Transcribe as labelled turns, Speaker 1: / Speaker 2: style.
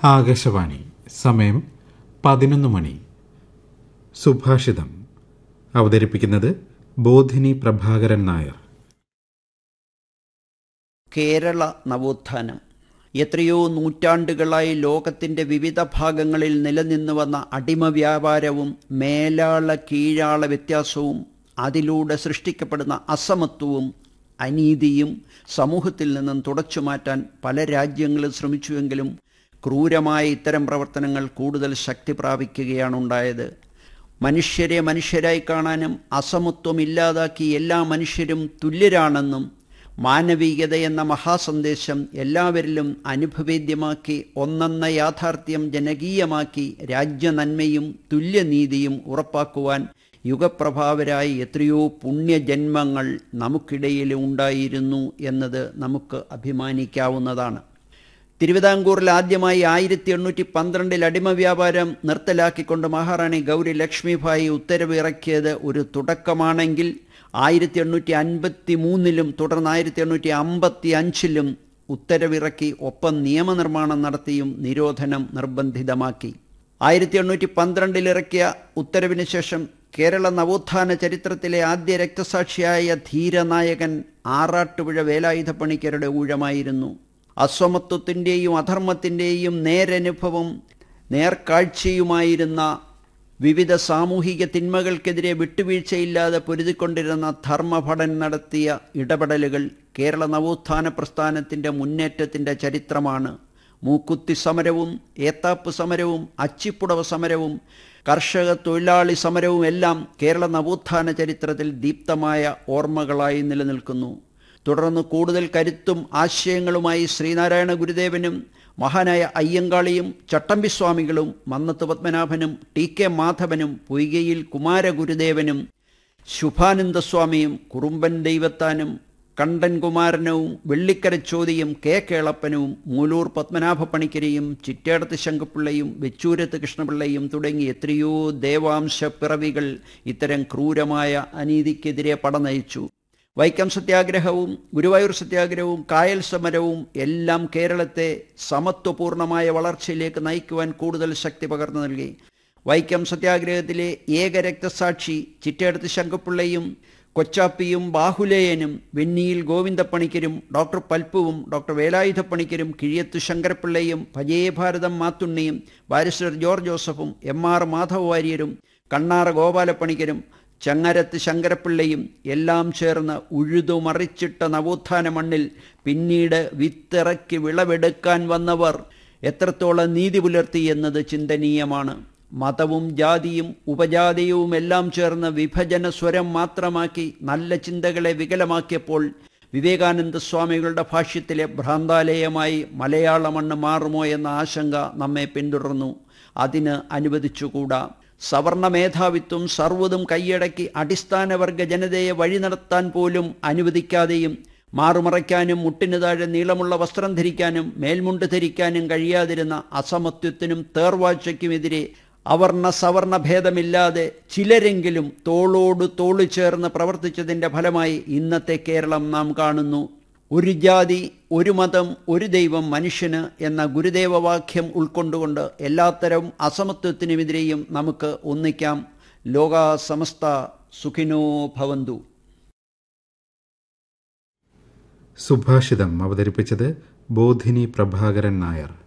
Speaker 1: ആകാശവാണി സമയം പതിനൊന്ന് മണി സുഭാഷിതം അവതരിപ്പിക്കുന്നത് ബോധിനി പ്രഭാകരൻ നായർ
Speaker 2: കേരള നവോത്ഥാനം എത്രയോ നൂറ്റാണ്ടുകളായി ലോകത്തിൻ്റെ വിവിധ ഭാഗങ്ങളിൽ നിലനിന്നു വന്ന അടിമ വ്യാപാരവും മേലാള കീഴാള വ്യത്യാസവും അതിലൂടെ സൃഷ്ടിക്കപ്പെടുന്ന അസമത്വവും അനീതിയും സമൂഹത്തിൽ നിന്നും തുടച്ചു മാറ്റാൻ പല രാജ്യങ്ങളും ശ്രമിച്ചുവെങ്കിലും ക്രൂരമായ ഇത്തരം പ്രവർത്തനങ്ങൾ കൂടുതൽ ശക്തി പ്രാപിക്കുകയാണ് ഉണ്ടായത് മനുഷ്യരെ മനുഷ്യരായി കാണാനും അസമത്വം ഇല്ലാതാക്കി എല്ലാ മനുഷ്യരും തുല്യരാണെന്നും മാനവികത എന്ന മഹാസന്ദേശം എല്ലാവരിലും അനുഭവേദ്യമാക്കി ഒന്നെന്ന യാഥാർത്ഥ്യം ജനകീയമാക്കി രാജ്യനന്മയും തുല്യനീതിയും ഉറപ്പാക്കുവാൻ യുഗപ്രഭാവരായി എത്രയോ പുണ്യജന്മങ്ങൾ നമുക്കിടയിൽ ഉണ്ടായിരുന്നു എന്നത് നമുക്ക് അഭിമാനിക്കാവുന്നതാണ് തിരുവിതാംകൂറിൽ ആദ്യമായി ആയിരത്തി എണ്ണൂറ്റി പന്ത്രണ്ടിൽ അടിമ വ്യാപാരം നിർത്തലാക്കിക്കൊണ്ട് മഹാറാണി ഗൗരി ലക്ഷ്മിഭായി ഉത്തരവ് ഇറക്കിയത് ഒരു തുടക്കമാണെങ്കിൽ ആയിരത്തി എണ്ണൂറ്റി അൻപത്തി മൂന്നിലും തുടർന്ന് ആയിരത്തി എണ്ണൂറ്റി അമ്പത്തി അഞ്ചിലും ഉത്തരവിറക്കി ഒപ്പം നിയമനിർമ്മാണം നടത്തിയും നിരോധനം നിർബന്ധിതമാക്കി ആയിരത്തി എണ്ണൂറ്റി പന്ത്രണ്ടിൽ ഇറക്കിയ ഉത്തരവിന് ശേഷം കേരള നവോത്ഥാന ചരിത്രത്തിലെ ആദ്യ രക്തസാക്ഷിയായ ധീരനായകൻ ആറാട്ടുപുഴ വേലായുധപ്പണിക്കരുടെ ഊഴമായിരുന്നു അസമത്വത്തിൻ്റെയും അധർമ്മത്തിൻ്റെയും നേരനുഭവം നേർക്കാഴ്ചയുമായിരുന്ന വിവിധ സാമൂഹിക തിന്മകൾക്കെതിരെ വിട്ടുവീഴ്ചയില്ലാതെ പൊരുതിക്കൊണ്ടിരുന്ന ധർമ്മഭടൻ നടത്തിയ ഇടപെടലുകൾ കേരള നവോത്ഥാന പ്രസ്ഥാനത്തിൻ്റെ മുന്നേറ്റത്തിൻ്റെ ചരിത്രമാണ് മൂക്കുത്തി സമരവും ഏത്താപ്പ് സമരവും അച്ചിപ്പുടവ സമരവും കർഷക തൊഴിലാളി സമരവും എല്ലാം കേരള നവോത്ഥാന ചരിത്രത്തിൽ ദീപ്തമായ ഓർമ്മകളായി നിലനിൽക്കുന്നു തുടർന്ന് കൂടുതൽ കരുത്തും ആശയങ്ങളുമായി ശ്രീനാരായണ ഗുരുദേവനും മഹാനായ അയ്യങ്കാളിയും ചട്ടമ്പിസ്വാമികളും മന്നത്ത് പത്മനാഭനും ടി കെ മാധവനും പൊയ്കയിൽ കുമാരഗുരുദേവനും ശുഭാനന്ദസ്വാമിയും കുറുമ്പൻ ദൈവത്താനും കണ്ടൻ കുമാരനവും വെള്ളിക്കര ചോതിയും കെ കേളപ്പനും മൂലൂർ പത്മനാഭ പണിക്കരെയും ചിറ്റേടത്ത് ശങ്കപ്പിള്ളയും വെച്ചൂരത്ത് കൃഷ്ണപിള്ളയും തുടങ്ങി എത്രയോ ദേവാംശ പിറവികൾ ഇത്തരം ക്രൂരമായ അനീതിക്കെതിരെ പടനയിച്ചു വൈക്കം സത്യാഗ്രഹവും ഗുരുവായൂർ സത്യാഗ്രഹവും കായൽ സമരവും എല്ലാം കേരളത്തെ സമത്വപൂർണമായ വളർച്ചയിലേക്ക് നയിക്കുവാൻ കൂടുതൽ ശക്തി പകർന്നു നൽകി വൈക്കം സത്യാഗ്രഹത്തിലെ ഏക രക്തസാക്ഷി ചിറ്റേടത്ത് ശങ്കപ്പിള്ളയും കൊച്ചാപ്പിയും ബാഹുലേയനും വെന്നിയിൽ ഗോവിന്ദപ്പണിക്കരും ഡോക്ടർ പൽപ്പുവും ഡോക്ടർ വേലായുധപ്പണിക്കരും കിഴിയത്തു ശങ്കരപ്പിള്ളയും ഭജയഭാരതം മാത്തുണ്ണിയും ബാരിസ്റ്റർ ജോർജ് ജോസഫും എം ആർ മാധവ വാര്യരും കണ്ണാറ ഗോപാലപ്പണിക്കരും ചങ്ങരത്ത് ശങ്കരപ്പിള്ളയും എല്ലാം ചേർന്ന് ഉഴുതുമറിച്ചിട്ട നവോത്ഥാന മണ്ണിൽ പിന്നീട് വിത്തിറക്കി വിളവെടുക്കാൻ വന്നവർ എത്രത്തോളം നീതി പുലർത്തി എന്നത് ചിന്തനീയമാണ് മതവും ജാതിയും ഉപജാതിയവും എല്ലാം ചേർന്ന് വിഭജന സ്വരം മാത്രമാക്കി നല്ല ചിന്തകളെ വികലമാക്കിയപ്പോൾ വിവേകാനന്ദ സ്വാമികളുടെ ഭാഷ്യത്തിലെ ഭ്രാന്താലയമായി മലയാള മണ്ണ് മാറുമോ എന്ന ആശങ്ക നമ്മെ പിന്തുടർന്നു അതിന് അനുവദിച്ചുകൂടാ സവർണ മേധാവിത്വം സർവ്വതും കൈയടക്കി അടിസ്ഥാനവർഗ ജനതയെ വഴി നടത്താൻ പോലും അനുവദിക്കാതെയും മാറുമറയ്ക്കാനും മുട്ടിനു താഴെ നീളമുള്ള വസ്ത്രം ധരിക്കാനും മേൽമുണ്ട് ധരിക്കാനും കഴിയാതിരുന്ന അസമത്വത്തിനും തേർവാഴ്ചയ്ക്കുമെതിരെ അവർണ സവർണ ഭേദമില്ലാതെ ചിലരെങ്കിലും തോളോട് തോളു ചേർന്ന് പ്രവർത്തിച്ചതിൻ്റെ ഫലമായി ഇന്നത്തെ കേരളം നാം കാണുന്നു ഒരു ജാതി ഒരു മതം ഒരു ദൈവം മനുഷ്യന് എന്ന ഗുരുദേവവാക്യം ഉൾക്കൊണ്ടുകൊണ്ട് എല്ലാത്തരം അസമത്വത്തിനുമെതിരെയും നമുക്ക് ഒന്നിക്കാം ലോക സമസ്ത സുഖിനോ ഭവന്തു
Speaker 1: സുഭാഷിതം അവതരിപ്പിച്ചത് ബോധിനി പ്രഭാകരൻ നായർ